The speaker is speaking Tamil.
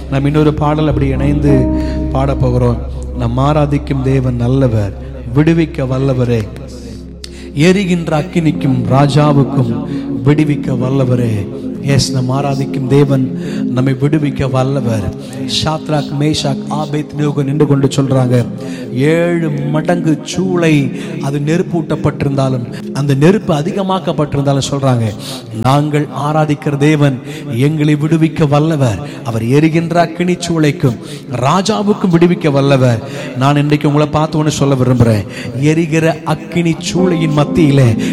நாம் இன்னொரு பாடல் அப்படி இணைந்து பாடப் போகிறோம் நம் ஆராதிக்கும் தேவன் நல்லவர் விடுவிக்க வல்லவரே எரிகின்ற அக்கினிக்கும் ராஜாவுக்கும் விடுவிக்க வல்லவரே எஸ் நம் ஆராதிக்கும் தேவன் நம்மை விடுவிக்க வல்லவர் ஷாத்ராக் மேஷாக் ஆபேத் நியோகம் நின்று கொண்டு சொல்றாங்க ஏழு மடங்கு சூளை அது நெருப்பூட்டப்பட்டிருந்தாலும் அந்த நெருப்பு அதிகமாக்கப்பட்டிருந்தாலும் சொல்றாங்க நாங்கள் ஆராதிக்கிற தேவன் எங்களை விடுவிக்க வல்லவர் அவர் எரிகின்ற அக்கினி சூளைக்கும் ராஜாவுக்கும் விடுவிக்க வல்லவர் நான் இன்றைக்கு உங்களை பார்த்து ஒன்று சொல்ல விரும்புகிறேன் எரிகிற அக்கினி சூளையின் மத்தியிலே